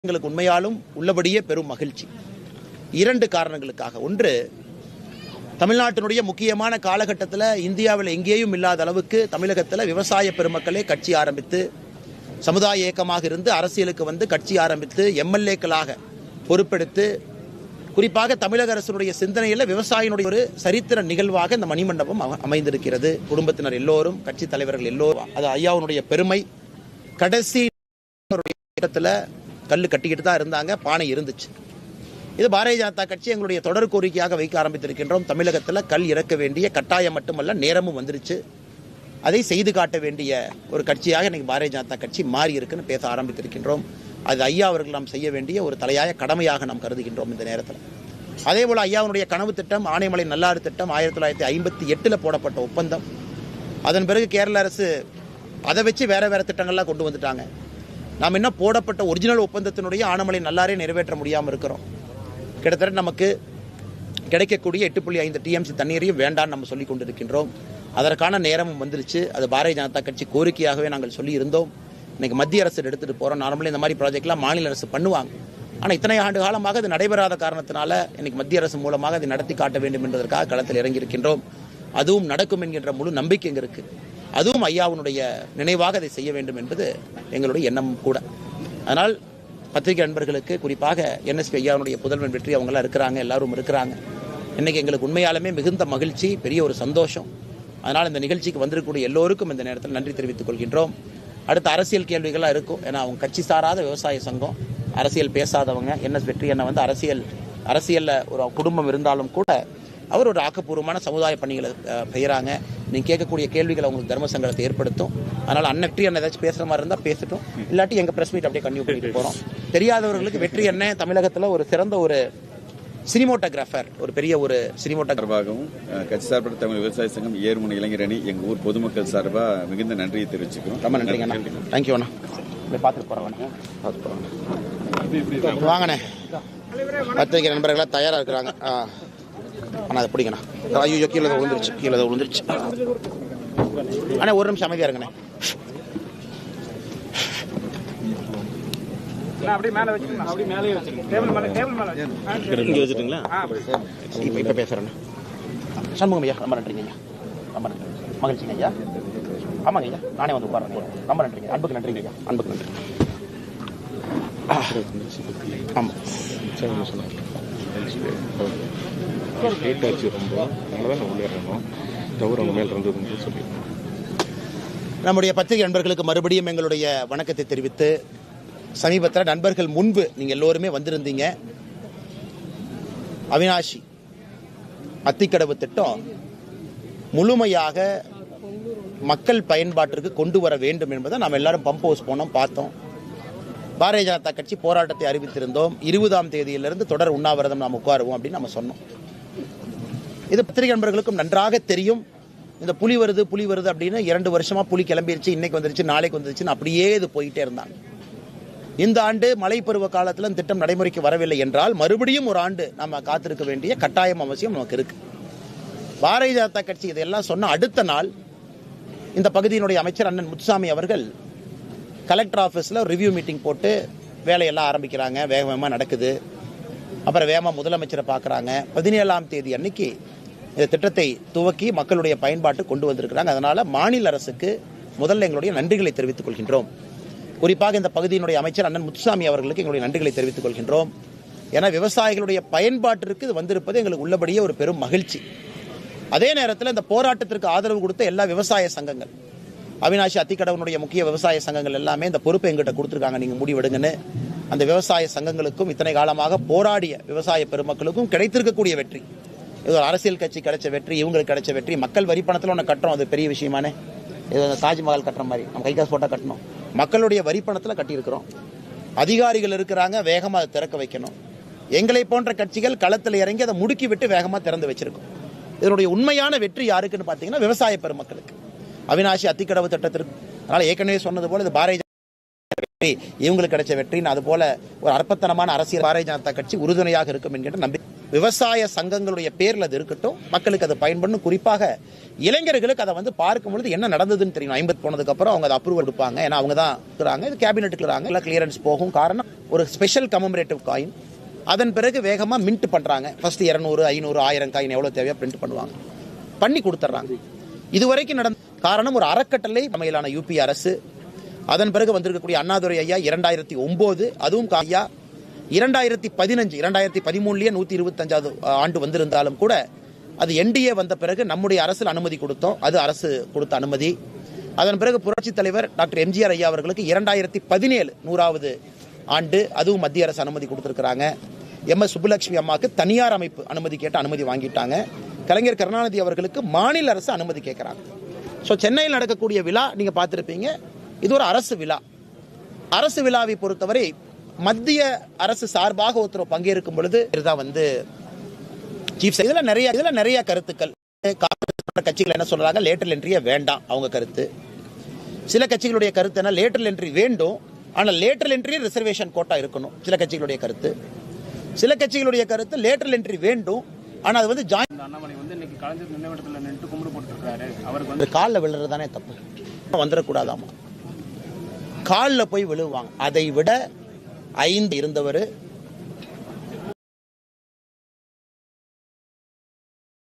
எங்களுக்கு உண்மையாலும் உள்ளபடியே பெரும் மகிழ்ச்சி இரண்டு காரணங்களுக்காக ஒன்று தமிழ்நாட்டினுடைய முக்கியமான காலகட்டத்தில் இந்தியாவில் எங்கேயும் இல்லாத அளவுக்கு தமிழகத்தில் விவசாய பெருமக்களே கட்சி ஆரம்பித்து சமுதாய இயக்கமாக இருந்து அரசியலுக்கு வந்து கட்சி ஆரம்பித்து எம்எல்ஏக்களாக பொறுப்பெடுத்து குறிப்பாக தமிழக அரசுடைய சிந்தனையில் விவசாயினுடைய ஒரு சரித்திர நிகழ்வாக இந்த மணிமண்டபம் அம- அமைந்திருக்கிறது குடும்பத்தினர் எல்லோரும் கட்சி தலைவர்கள் எல்லோரும் அது ஐயாவுடைய பெருமை கடைசி இடத்துல கல் கட்டிக்கிட்டு தான் இருந்தாங்க பானை இருந்துச்சு இது பாரதிய ஜனதா கட்சி எங்களுடைய தொடர் கோரிக்கையாக வைக்க ஆரம்பித்திருக்கின்றோம் தமிழகத்தில் கல் இறக்க வேண்டிய கட்டாயம் மட்டுமல்ல நேரமும் வந்துருச்சு அதை செய்து காட்ட வேண்டிய ஒரு கட்சியாக இன்னைக்கு பாரதிய ஜனதா கட்சி மாறி இருக்குன்னு பேச ஆரம்பித்திருக்கின்றோம் அது ஐயா அவர்கள் நாம் செய்ய வேண்டிய ஒரு தலையாய கடமையாக நாம் கருதுகின்றோம் இந்த நேரத்தில் அதே போல ஐயாவுடைய கனவு திட்டம் ஆனைமலை நல்லாறு திட்டம் ஆயிரத்தி தொள்ளாயிரத்தி ஐம்பத்தி எட்டில் போடப்பட்ட ஒப்பந்தம் அதன் பிறகு கேரள அரசு அதை வச்சு வேற வேற திட்டங்கள்லாம் கொண்டு வந்துட்டாங்க நாம் என்ன போடப்பட்ட ஒரிஜினல் ஒப்பந்தத்தினுடைய ஆனமலை நல்லாரே நிறைவேற்ற முடியாமல் இருக்கிறோம் கிட்டத்தட்ட நமக்கு கிடைக்கக்கூடிய எட்டு புள்ளி ஐந்து டிஎம்சி தண்ணீரையும் வேண்டாம்னு நம்ம சொல்லி கொண்டிருக்கின்றோம் அதற்கான நேரமும் வந்துருச்சு அது பாரதிய ஜனதா கட்சி கோரிக்கையாகவே நாங்கள் சொல்லி இருந்தோம் இன்னைக்கு மத்திய அரசு எடுத்துட்டு போறோம் நார்மலி இந்த மாதிரி ப்ராஜெக்ட்லாம் மாநில அரசு பண்ணுவாங்க ஆனால் இத்தனை ஆண்டு காலமாக அது நடைபெறாத காரணத்தினால இன்னைக்கு மத்திய அரசு மூலமாக அதை நடத்தி காட்ட வேண்டும் என்பதற்காக களத்தில் இறங்கியிருக்கின்றோம் அதுவும் நடக்கும் என்கின்ற முழு நம்பிக்கை இங்க இருக்கு அதுவும் ஐயாவுடைய நினைவாக அதை செய்ய வேண்டும் என்பது எங்களுடைய எண்ணம் கூட அதனால் பத்திரிகை நண்பர்களுக்கு குறிப்பாக என்எஸ்பி ஐயாவுடைய புதல்வன் வெற்றி அவங்களாம் இருக்கிறாங்க எல்லாரும் இருக்கிறாங்க இன்னைக்கு எங்களுக்கு உண்மையாலுமே மிகுந்த மகிழ்ச்சி பெரிய ஒரு சந்தோஷம் அதனால் இந்த நிகழ்ச்சிக்கு வந்திருக்கக்கூடிய எல்லோருக்கும் இந்த நேரத்தில் நன்றி தெரிவித்துக் கொள்கின்றோம் அடுத்த அரசியல் கேள்விகள்லாம் இருக்கும் ஏன்னா அவங்க கட்சி சாராத விவசாய சங்கம் அரசியல் பேசாதவங்க என்எஸ் வெற்றி அண்ணன் வந்து அரசியல் அரசியல்ல ஒரு குடும்பம் இருந்தாலும் கூட அவர் ஒரு ஆக்கப்பூர்வமான சமுதாய பணிகளை அஹ், செய்யறாங்க நீங்க கேட்கக்கூடிய கேள்விகள் அவங்களுக்கு தர்ம சங்கடத்தை ஏற்படுத்தும் அதனால அண்ணன் வெற்றி அண்ணன் ஏதாச்சும் பேசுற மாதிரி இருந்தா பேசட்டும் இல்லாட்டி எங்க பிரஸ் மீட் அப்படியே கன்டினியூ பண்ணிட்டு போறோம் தெரியாதவர்களுக்கு வெற்றி அண்ணன் தமிழகத்துல ஒரு சிறந்த ஒரு சினிமோட்டோகிராஃபர் ஒரு பெரிய ஒரு சினிமோட்டோகிராஃபர் சார்பாகவும் அஹ், கட்சி சார்பற்ற தமிழ் விவசாய சங்கம் ஏர்முனை இளைஞர் அணி எங்க ஊர் பொதுமக்கள் சார்பா மிகுந்த நன்றியை தெரிவிச்சுக்கிறோம் ரொம்ப நன்றிங்க அண்ணா தேங்க்யூ அண்ணா போய் பார்த்துட்டு போகிறேன் பார்த்துட்டு போகிறேன் வாங்கண்ணே பத்திரிகை நண்பர்களாக தயாராக இருக்கிறாங்க ஆ அண்ணா அதை பிடிங்கண்ணா ஐயோ கீழே தான் விழுந்துருச்சு கீழே தான் விழுந்துருச்சு அண்ணா ஒரு நிமிஷம் அமைதியாக இருங்கண்ணே அப்படியே மேல வச்சுக்கணும் அப்படியே மேலே வச்சுக்கணும் டேபிள் மேல டேபிள் மேல வச்சுக்கணும் இங்கே வச்சுட்டுங்களா இப்போ இப்போ பேசுகிறேண்ணே சண்முகம் ஐயா ரொம்ப நன்றிங்க ஐயா ரொம்ப நன்றி மகிழ்ச்சிங்க ஐயா ஆமாங்க ஐயா நானே வந்து உட்காரேன் ரொம்ப நன்றிங்க அன்புக்கு நன்றிங்க ஐயா அன்புக்கு நன்றி ஆமாம் சரிங்க சொன்னார் ஹீட் ஆச்சு ரொம்ப அதனால தான் உள்ளே இறங்கணும் தவிர உங்க மேல் இருந்ததுன்னு சொல்லியிருக்கோம் நம்முடைய பத்திரிகை நண்பர்களுக்கு மறுபடியும் எங்களுடைய வணக்கத்தை தெரிவித்து சமீபத்தில் நண்பர்கள் முன்பு நீங்கள் எல்லோருமே வந்திருந்தீங்க அவினாஷி அத்திக்கடவு திட்டம் முழுமையாக மக்கள் பயன்பாட்டிற்கு கொண்டு வர வேண்டும் என்பதை நாம் எல்லாரும் பம்ப் ஹவுஸ் போனோம் பார்த்தோம் பாரதிய ஜனதா கட்சி போராட்டத்தை அறிவித்திருந்தோம் இருபதாம் தேதியிலிருந்து தொடர் உண்ணாவிரதம் நாம் உட்காருவோம் அப்படின்னு நம்ம சொன்னோம் இது பத்திரிகை நண்பர்களுக்கும் நன்றாக தெரியும் இந்த புலி வருது புலி வருது அப்படின்னு இரண்டு வருஷமா புலி கிளம்பிருச்சு இன்னைக்கு வந்துருச்சு நாளைக்கு வந்துருச்சுன்னு அப்படியே இது போயிட்டே இருந்தாங்க இந்த ஆண்டு மழை பருவ காலத்தில் இந்த திட்டம் நடைமுறைக்கு வரவில்லை என்றால் மறுபடியும் ஒரு ஆண்டு நாம காத்திருக்க வேண்டிய கட்டாயம் அவசியம் நமக்கு இருக்கு பாரதிய ஜனதா கட்சி இதெல்லாம் சொன்ன அடுத்த நாள் இந்த பகுதியினுடைய அமைச்சர் அண்ணன் முத்துசாமி அவர்கள் கலெக்டர் ஆஃபீஸில் ரிவ்யூ மீட்டிங் போட்டு வேலையெல்லாம் ஆரம்பிக்கிறாங்க வேக வேகமாக நடக்குது அப்புறம் வேகமாக முதலமைச்சரை பார்க்குறாங்க பதினேழாம் தேதி அன்னைக்கு இந்த திட்டத்தை துவக்கி மக்களுடைய பயன்பாட்டு கொண்டு வந்திருக்கிறாங்க அதனால மாநில அரசுக்கு முதல்ல எங்களுடைய நன்றிகளை தெரிவித்துக் கொள்கின்றோம் குறிப்பாக இந்த பகுதியினுடைய அமைச்சர் அண்ணன் முத்துசாமி அவர்களுக்கு எங்களுடைய நன்றிகளை தெரிவித்துக் கொள்கின்றோம் ஏன்னா விவசாயிகளுடைய பயன்பாட்டிற்கு இது வந்திருப்பது எங்களுக்கு உள்ளபடியே ஒரு பெரும் மகிழ்ச்சி அதே நேரத்தில் இந்த போராட்டத்திற்கு ஆதரவு கொடுத்த எல்லா விவசாய சங்கங்கள் அவினாஷி அத்திக்கடவனுடைய முக்கிய விவசாய சங்கங்கள் எல்லாமே இந்த பொறுப்பை எங்கிட்ட கொடுத்துருக்காங்க நீங்க முடிவெடுங்கன்னு அந்த விவசாய சங்கங்களுக்கும் இத்தனை காலமாக போராடிய விவசாய பெருமக்களுக்கும் கிடைத்திருக்கக்கூடிய வெற்றி இது ஒரு அரசியல் கட்சி கிடைச்ச வெற்றி இவங்களுக்கு கிடைச்ச வெற்றி மக்கள் வரி பணத்தில் ஒன்று கட்டுறோம் அது பெரிய விஷயமானே இது அந்த தாஜ்மஹால் கட்டுற மாதிரி நம்ம கை காசு போட்டால் கட்டணும் மக்களுடைய வரி பணத்தில் கட்டியிருக்கிறோம் அதிகாரிகள் இருக்கிறாங்க வேகமாக அதை திறக்க வைக்கணும் எங்களை போன்ற கட்சிகள் களத்தில் இறங்கி அதை முடுக்கி விட்டு வேகமாக திறந்து வச்சிருக்கோம் இதனுடைய உண்மையான வெற்றி யாருக்குன்னு பார்த்தீங்கன்னா விவசாய பெருமக்களுக்கு அவினாஷி அத்திக்கடவு திட்டத்திற்கு அதனால ஏற்கனவே சொன்னது போல இது பாரதிய ஜனதா வெற்றி இவங்களுக்கு கிடைச்ச வெற்றின்னு அது போல ஒரு அற்பத்தனமான அரசியல் பாரதிய ஜனதா கட்சி உறுதுணையாக இருக்கும் என்கின்ற நம்பிக்கை விவசாய சங்கங்களுடைய பேர்ல அது இருக்கட்டும் மக்களுக்கு அது பயன்படணும் குறிப்பாக இளைஞர்களுக்கு அதை வந்து பார்க்கும் பொழுது என்ன நடந்ததுன்னு தெரியும் ஐம்பது போனதுக்கு அப்புறம் அவங்க அதை அப்ரூவல் எடுப்பாங்க ஏன்னா அவங்க தான் இருக்கிறாங்க இது கேபினெட்டுக்கு இருக்கிறாங்க எல்லாம் கிளியரன்ஸ் போகும் காரணம் ஒரு ஸ்பெஷல் கமமரேட்டிவ் காயின் அதன் பிறகு வேகமா மின்ட் பண்றாங்க ஃபர்ஸ்ட் இரநூறு ஐநூறு ஆயிரம் காயின் எவ்வளவு தேவையோ பிரிண்ட் பண்ணுவாங்க பண்ணி கொடுத்துட்றாங்க இதுவரைக்கும் நடந்த காரணம் ஒரு அறக்கட்டளை அமையிலான யூபி அரசு அதன் பிறகு வந்திருக்கக்கூடிய அண்ணாதுரை ஐயா இரண்டாயிரத்தி ஒன்பது அதுவும் கா- ஐயா இரண்டாயிரத்தி பதினஞ்சு இரண்டாயிரத்தி பதிமூணுலயே நூத்தி இருபத்தஞ்சாவது ஆண்டு வந்திருந்தாலும் கூட அது என்டிஏ வந்த பிறகு நம்முடைய அரசில் அனுமதி கொடுத்தோம் அது அரசு கொடுத்த அனுமதி அதன் பிறகு புரட்சித் தலைவர் டாக்டர் எம்ஜிஆர் ஐயா அவர்களுக்கு இரண்டாயிரத்தி பதினேழு நூறாவது ஆண்டு அதுவும் மத்திய அரசு அனுமதி கொடுத்திருக்கிறாங்க எம் எஸ் சுப்புலட்சுமி அம்மாவுக்கு தனியார் அமைப்பு அனுமதி கேட்டு அனுமதி வாங்கிட்டாங்க கலைஞர் கருணாநிதி அவர்களுக்கு மாநில அரசு அனுமதி கேட்குறாங்க ஸோ சென்னையில் நடக்கக்கூடிய விழா நீங்கள் பார்த்துருப்பீங்க இது ஒரு அரசு விழா அரசு விழாவை பொறுத்தவரை மத்திய அரசு சார்பாக ஒருத்தர் பங்கேற்கும் பொழுது இதுதான் வந்து சீஃப் இதுல நிறைய இதுல நிறைய கருத்துக்கள் காங்கிரஸ் கட்சிகள் என்ன சொல்றாங்க லேட்டர் என்ட்ரியே வேண்டாம் அவங்க கருத்து சில கட்சிகளுடைய கருத்து என்ன லேட்டர் என்ட்ரி வேண்டும் ஆனால் லேட்டர் என்ட்ரி ரிசர்வேஷன் கோட்டா இருக்கணும் சில கட்சிகளுடைய கருத்து சில கட்சிகளுடைய கருத்து லேட்டர் என்ட்ரி வேண்டும் ஆனால் அது வந்து ஜாயின் இந்த அண்ணாமலை வந்து இன்னைக்கு கலைஞர் நினைவிடத்துல நின்று கும்பிடு போட்டுருக்காரு அவருக்கு வந்து காலில் விழுறது தானே தப்பு வந்துடக்கூடாதாமா காலில் போய் விழுவாங்க அதை விட ஐந்து இருந்தவர்